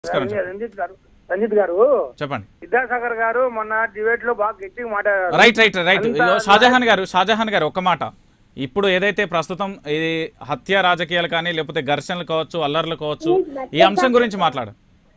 నమస్కారం చెప్పండి. రంజిత్ గారు రంజిత్ గారు చెప్పండి విద్యాసాగర్ గారు మొన్న డిబేట్ లో బాగా గట్టిగా మాట్లాడారు రైట్ రైట్ రైట్ అంతా ఇదిగో షాజహాన్ గారు షాజహాన్ గారు ఒక మాట ఇప్పుడు ఏదైతే ప్రస్తుతం ఇది హత్య రాజకీయాలు కానీ లేకపోతే ఘర్షణలు కావచ్చు అల్లర్లు కావచ్చు ఈ అంశం గురించి మాట్లాడు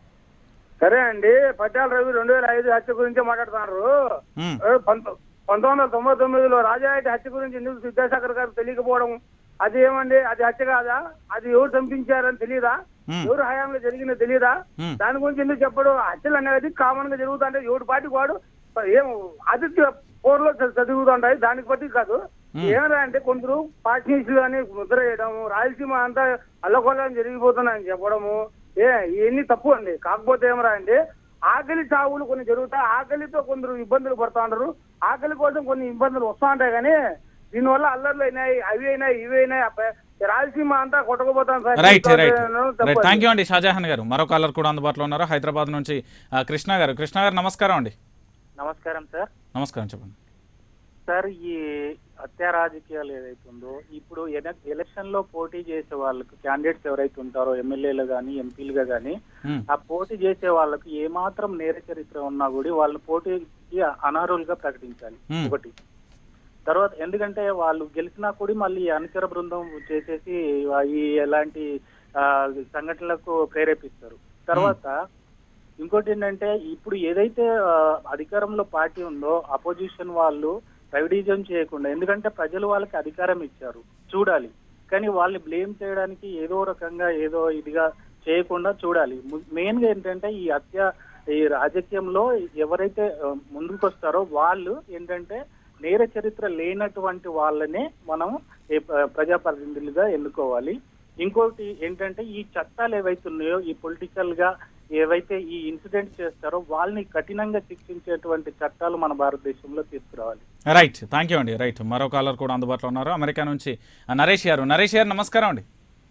సరే అండి పట్టాల రవి రెండు వేల ఐదు హత్య గురించి మాట్లాడుతున్నారు మ్మ్. ఏ, పంతొ- పంతొమ్మిది వందల తొంభై తొమ్మిదిలో రాజారెడ్డి హత్య గురించి ఎందుకు విద్యాసాగర్ గారు తెలియకపోవడం అది ఏమండి అది హత్య కాదా అది ఎవరు చంపించారని తెలియదా మ్మ్. ఎవరు హయాంలో జరిగిందో తెలియదా మ్మ్. దాని గురించి ఎందుకు చెప్పడం హత్యలు అనేది కామన్ గా జరుగుతుంటే ఎవడు పాటికి వాడు ఏం ఆదిత్య పోర్లో చదువుతుంటాయి దానికి బట్టి కాదు ఏమరా అంటే కొందరు పార్టీలు అని ముద్ర వేయడము రాయలసీమ అంతా అల్లకొల్లని జరిగిపోతున్నాయని చెప్పడము ఏ ఇవన్నీ తప్పు అండి కాకపోతే ఏమరా అంటే ఆకలి చావులు కొన్ని జరుగుతాయి ఆకలితో కొందరు ఇబ్బందులు పడుతూ ఉంటారు ఆకలి కోసం కొన్ని ఇబ్బందులు వస్తూ ఉంటాయి కానీ దీనివల్ల అల్లర్లు అయినాయి అవి అయినాయి ఇవి అయినాయి అప్ప- రాయలసీమ అంతా కొట్టకపోతాం సార్ రైట్ రైట్ తప్పు రైట్ అండి. థ్యాంక్ యూ అండి షాజహాన్ గారు మరో కాలర్ కూడా అందుబాటులో ఉన్నారు హైదరాబాద్ నుంచి ఆ, కృష్ణ గారు కృష్ణ గారు నమస్కారం అండి నమస్కారం సార్ నమస్కారం చెప్పండి సార్ ఈ హత్య రాజకీయాలు ఏదైతే ఉందో ఇప్పుడు ఎన- ఎలక్షన్ లో పోటీ చేసే వాళ్ళకు క్యాండిడేట్స్ ఎవరైతే ఉంటారో ఎమ్మెల్యేలు కానీ ఎంపీలుగా కానీ మ్మ్. ఆ పోటీ చేసే వాళ్ళకు ఏమాత్రం నేర చరిత్ర ఉన్నా కూడా వాళ్ళని పోటీకి అనర్హులుగా ప్రకటించాలి Hmm. ఒకటి తర్వాత ఎందుకంటే వాళ్ళు గెలిచినా కూడా మళ్ళీ అనుచర బృందం చేసేసి ఈ ఎలాంటి ఆ, సంఘటనలకు ప్రేరేపిస్తారు తర్వాత ఇంకోటి ఏంటంటే ఇప్పుడు ఏదైతే ఆ, అధికారంలో పార్టీ ఉందో అపోజిషన్ వాళ్ళు ప్రైవేటిజం చేయకుండా ఎందుకంటే ప్రజలు వాళ్ళకి అధికారం ఇచ్చారు చూడాలి కానీ వాళ్ళని బ్లేమ్ చేయడానికి ఏదో రకంగా ఏదో ఇదిగా చేయకుండా చూడాలి మెయిన్ గా ఏంటంటే ఈ హత్య ఈ రాజకీయంలో ఎవరైతే ఆ, ముందుకొస్తారో వాళ్ళు ఏంటంటే నేర చరిత్ర లేనటువంటి వాళ్ళనే మనం ఈ ప్ర- ప్రజాప్రతినిధులుగా ఎన్నుకోవాలి ఇంకోటి ఏంటంటే ఈ చట్టాలు ఏవైతే ఉన్నాయో ఈ పొలిటికల్ గా ఏవైతే ఈ ఇన్సిడెంట్ చేస్తారో వాళ్ళని కఠినంగా శిక్షించేటువంటి చట్టాలు మన భారతదేశంలో తీసుకురావాలి రైట్ థ్యాంక్ యూ అండి రైట్ మరో కాలర్ కూడా అందుబాటులో ఉన్నారు అమెరికా నుంచి ఆ, నరేష్ గారు నరేష్ గారు నమస్కారం అండి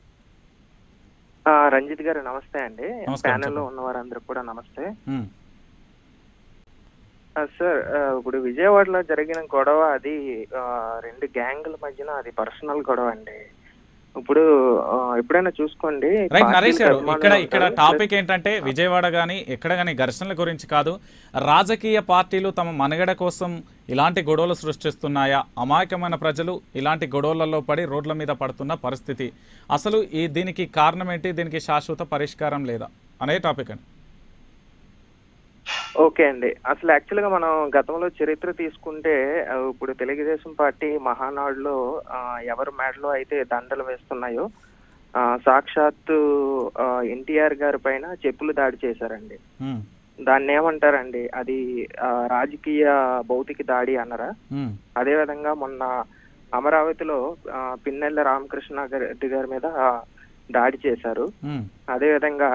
ఆ, రంజిత్ గారు నమస్తే అండి నమస్కారం, ప్యానెల్ లో చెప్పండి. ఉన్న వారందరూ కూడా నమస్తే మ్మ్. ఆ, సార్ ఆ, ఇప్పుడు విజయవాడలో జరిగిన గొడవ అది ఆ, రెండు గ్యాంగుల మధ్యన అది పర్సనల్ గొడవ అండి ఇప్పుడు ఆ, ఎప్పుడైనా చూసుకోండి రైట్ పార్టీలకు నరేష్ గారు అభిమానులు ఇక్కడ ఇక్కడ ఉంటారు. టాపిక్ ఏంటంటే విజయవాడ కానీ ఎక్కడ కానీ ఘర్షణల గురించి కాదు రాజకీయ పార్టీలు తమ మనుగడ కోసం ఇలాంటి గొడవలు సృష్టిస్తున్నాయా అమాయకమైన ప్రజలు ఇలాంటి గొడవలలో పడి రోడ్ల మీద పడుతున్న పరిస్థితి అసలు ఈ దీనికి కారణం ఏంటి దీనికి శాశ్వత పరిష్కారం లేదా అనే టాపిక్ అండి ఓకే అండి అసలు యాక్చువల్ గా మనం గతంలో చరిత్ర తీసుకుంటే ఆ, ఇప్పుడు తెలుగుదేశం పార్టీ మహానాడులో ఆ, ఎవరి మేడలో అయితే దండలు వేస్తున్నాయో ఆ, సాక్షాత్తు ఎన్టీఆర్ గారి పైన చెప్పులు దాడి చేశారండి మ్మ్. దాన్ని ఏమంటారండి అది ఆ, రాజకీయ భౌతిక దాడి అన్నరా మ్మ్. అదే విధంగా మొన్న అమరావతిలో ఆ, పిన్నెల్ల రామకృష్ణ గారి- రెడ్డి గారి మీద ఆ, దాడి చేశారు మ్మ్. అదే విధంగా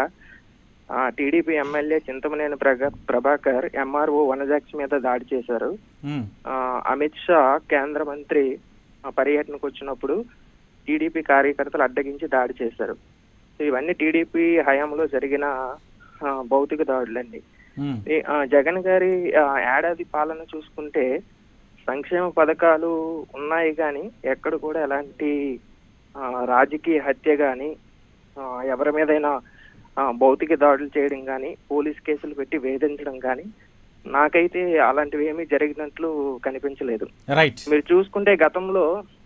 టీడీపీ ఎమ్మెల్యే చింతమనేని ప్రగ- ప్రభాకర్ ఎంఆర్ఓ వనజాక్షి మీద దాడి చేశారు మ్మ్. ఆ, అమిత్ షా కేంద్ర మంత్రి ఆ, పర్యటనకు వచ్చినప్పుడు టీడీపీ కార్యకర్తలు అడ్డగించి దాడి చేశారు సో ఇవన్నీ టీడీపీ హయాంలో జరిగిన ఆ, భౌతిక దాడులండి మ్మ్. ఈ, ఆ, జగన్ గారి ఆ, ఏడాది పాలన చూసుకుంటే సంక్షేమ పథకాలు ఉన్నాయి కానీ ఎక్కడ కూడా ఎలాంటి ఆ, రాజకీయ హత్య కానీ ఎవరి మీదైనా ఆ, భౌతిక దాడులు చేయడం కానీ పోలీస్ కేసులు పెట్టి వేధించడం కానీ నాకైతే అలాంటివి ఏమీ జరిగినట్లు కనిపించలేదు రైట్ మీరు చూసుకుంటే గతంలో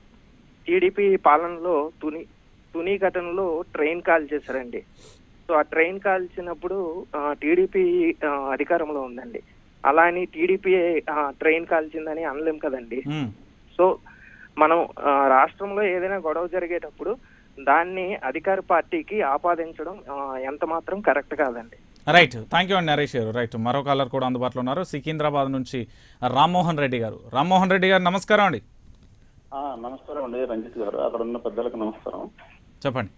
టీడీపీ పాలనలో తుని తుని ఘటనలో ట్రైన్ కాల్ చేశారండి సో ఆ ట్రైన్ కాల్చినప్పుడు టీడీపీ అధికారంలో ఉందండి అలా అని టీడీపీ ట్రైన్ కాల్చిందని అనలేం కదండి మ్మ్. సో మనం ఆ, రాష్ట్రంలో ఏదైనా గొడవ జరిగేటప్పుడు దాన్ని అధికార పార్టీకి ఆపాదించడం ఆ, ఎంత మాత్రం కరెక్ట్ కాదండి రైట్ థ్యాంక్ యూ అండి నరేష్ గారు రైట్ మరో కాలర్ కూడా అందుబాటులో ఉన్నారు సికింద్రాబాద్ నుంచి రామ్మోహన్ రెడ్డి గారు రామ్మోహన్ రెడ్డి గారు నమస్కారం అండి ఆ, నమస్కారం అండి రంజిత్ గారు అక్కడ ఉన్న పెద్దలకు నమస్కారం చెప్పండి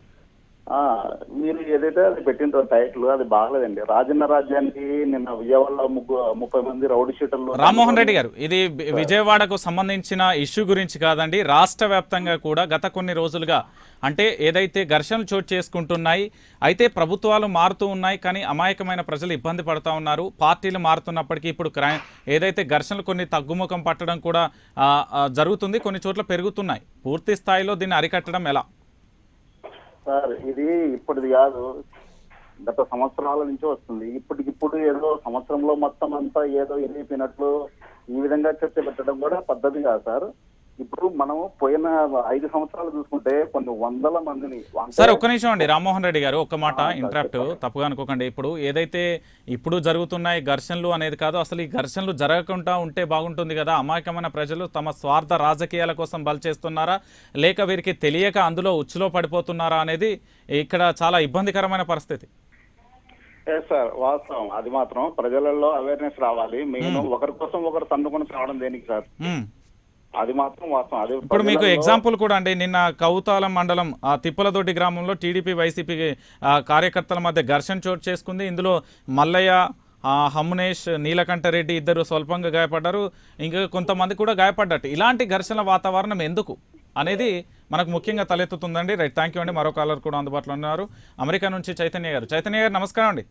ఆ, మీరు ఏదైతే అది పెట్టిన టైటిల్ అది బాగలేదండి రాజన్న రాజ్యానికి నిన్న విజయవాడలో ముగ్గు ముప్పై మంది రౌడీ షీటర్లు రామ్మోహన్ రెడ్డి గారు ఇది బి- విజయవాడకు సంబంధించిన ఇష్యూ గురించి కాదండి రాష్ట్ర వ్యాప్తంగా కూడా గత కొన్ని రోజులుగా అంటే ఏదైతే ఘర్షణలు చోటు చేసుకుంటున్నాయి అయితే ప్రభుత్వాలు మారుతూ ఉన్నాయి కానీ అమాయకమైన ప్రజలు ఇబ్బంది పడుతూ ఉన్నారు పార్టీలు మారుతున్నప్పటికీ ఇప్పుడు క్రై ఏదైతే ఘర్షణలు కొన్ని తగ్గుముఖం పట్టడం కూడా ఆ, ఆ, జరుగుతుంది కొన్ని చోట్ల పెరుగుతున్నాయి పూర్తి స్థాయిలో దీన్ని అరికట్టడం ఎలా సార్ ఇది ఇప్పటిది కాదు గత సంవత్సరాల నుంచి వస్తుంది ఇప్పటికిప్పుడు ఏదో సంవత్సరంలో మొత్తం అంతా ఏదో ఎరిగిపోయినట్లు ఈ విధంగా చర్చ పెట్టడం కూడా పద్ధతి కాదు సార్ ఇప్పుడు మనం పోయిన ఐదు సంవత్సరాలు చూసుకుంటే కొన్ని వందల మందిని అంటే- సార్ ఒక్క నిమిషం అండి రామ్మోహన్ రెడ్డి గారు ఒక్క మాట ఆ, సార్, ఇంటరాప్ట్ చెప్పండి. తప్పుగా అనుకోకండి ఇప్పుడు ఏదైతే ఇప్పుడు జరుగుతున్నాయి ఘర్షణలు అనేది కాదు అసలు ఈ ఘర్షణలు జరగకుండా ఉంటే బాగుంటుంది కదా అమాయకమైన ప్రజలు తమ స్వార్థ రాజకీయాల కోసం బలి చేస్తున్నారా లేక వీరికి తెలియక అందులో ఉచ్చులో పడిపోతున్నారా అనేది ఇక్కడ చాలా ఇబ్బందికరమైన పరిస్థితి ఏ సార్ వాస్తవం అది మాత్రం ప్రజలలో అవేర్నెస్ రావాలి మెయిన్ ఒకరి కోసం ఒకరు తన్నుకొని రావడం దేనికి సార్ మ్మ్. అది మాత్రం వాస్తవం అది ఇప్పుడు మీకు ప్రజలలో- ఎగ్జాంపుల్ కూడా అండి నిన్న కౌతాలం మండలం ఆ తిప్పలదొడ్డి గ్రామంలో టీడీపీ వైసీపీ ఆ, కార్యకర్తల మధ్య ఘర్షణ చోటు చేసుకుంది ఇందులో మల్లయ్య ఆ, హమ్నేష్ నీలకంఠరెడ్డి ఇద్దరు స్వల్పంగా గాయపడ్డారు ఇంకా కొంతమంది కూడా గాయపడ్డట్టు ఇలాంటి ఘర్షణ వాతావరణం ఎందుకు అనేది మనకు ముఖ్యంగా తలెత్తుతుందండి రైట్ థ్యాంక్ యూ అండి మరో కాలర్ కూడా అందుబాటులో ఉన్నారు అమెరికా నుంచి చైతన్య గారు చైతన్య గారు నమస్కారం అండి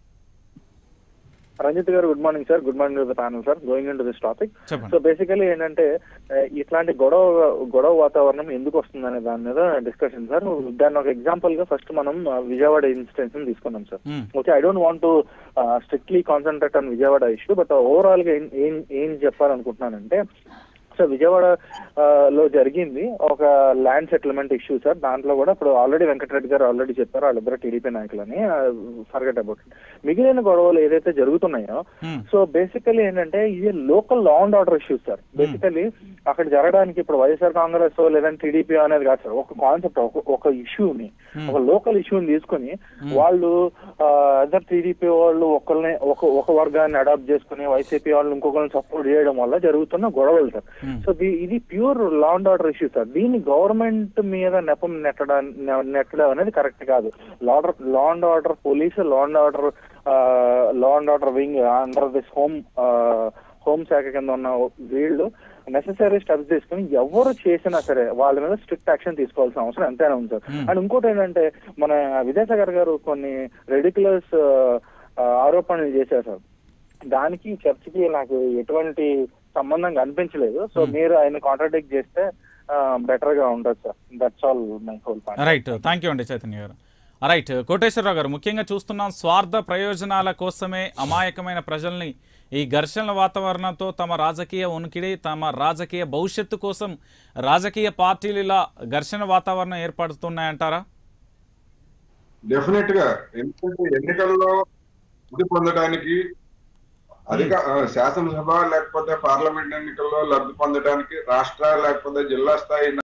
రంజిత్ గారు good morning sir good morning to the panel sir going into this topic చెప్పండి సో బేసికలీ ఏంటంటే ఆ, ఇట్లాంటి గొడవ గొడవ వాతావరణం ఎందుకు వస్తుంది అనే దాని మీద డిస్కషన్ సార్ దాన్ని ఒక ఎగ్జాంపుల్ గా ఫస్ట్ మనం ఆ, విజయవాడ ఇన్సిడెంట్స్ తీసుకున్నాం సార్ మ్మ్. Okay I don't want to strictly concentrate on Vijayawada issue but overall గా ఏం- ఏం ఏం చెప్పాలనుకుంటున్నానంటే సో విజయవాడ ఆ, లో జరిగింది ఒక ల్యాండ్ సెటిల్మెంట్ ఇష్యూ సార్ దాంట్లో కూడా ఇప్పుడు ఆల్రెడీ వెంకటరెడ్డి గారు ఆల్రెడీ చెప్పారు వాళ్ళిద్దరు టీడీపీ నాయకులని ఫర్గెట్ అబౌట్ మిగిలిన గొడవలు ఏదైతే జరుగుతున్నాయో మ్మ్. సో బేసికలీ ఏంటంటే ఇది local law and order issues sir basically అక్కడ జరగడానికి ఇప్పుడు వైఎస్ఆర్ కాంగ్రెస్ లేదంటే టీడీపీ అనేది కాదు సార్ ఒక కాన్సెప్ట్ ఒక ఒక ఇష్యూని ఒక లోకల్ ఇష్యూని తీసుకుని వాళ్ళు అదర్ టీడీపీ వాళ్ళు ఒకరిని ఒక ఒక వర్గాన్ని అడాప్ట్ చేసుకుని వైసీపీ వాళ్ళు ఇంకొకరిని సపోర్ట్ చేయడం వల్ల జరుగుతున్న గొడవలు సార్ సో ది- ఇది pure law and order issue sir దీన్ని గవర్నమెంట్ మీద నెపం నెట్టడం నె- నెట్టడం అనేది కరెక్ట్ కాదు law law and order police law and order law and order wing under this home home శాఖ కింద ఉన్న వీళ్ళు నెసెసరీ స్టెప్స్ తీసుకుని ఎవరు చేసినా సరే వాళ్ళ మీద స్ట్రిక్ట్ యాక్షన్ తీసుకోవాల్సిన అవసరం ఎంతైనా ఉంది సార్ అండ్ ఇంకోటి ఏంటంటే మన విద్యాసాగర్ గారు కొన్ని రెడిక్యులస్ ఆరోపణలు చేశారు సార్ దానికి చర్చకి నాకు ఎటువంటి సంబంధం కనిపించలేదు సో మీరు ఆయన కాంట్రాడిక్ట్ చేస్తే బెటర్ గా ఉండదు sir that's all my whole point right thank you అండి చైతన్య గారు రైట్ కోటేశ్వరరావు గారు ముఖ్యంగా చూస్తున్నాం స్వార్థ ప్రయోజనాల కోసమే అమాయకమైన ప్రజల్ని ఈ ఘర్షణల వాతావరణంతో తమ రాజకీయ ఉనికిడి తమ రాజకీయ భవిష్యత్తు కోసం రాజకీయ పార్టీలు ఇలా ఘర్షణ వాతావరణం ఏర్పడుతున్నాయంటారా డెఫినెట్ గా ఎందుకంటే ఎన్నికల్లో లబ్ధి పొందడానికి అధిక ఆ, శాసనసభ లేకపోతే పార్లమెంట్ ఎన్నికల్లో లబ్ధి పొందడానికి రాష్ట్ర లేకపోతే జిల్లా స్థాయి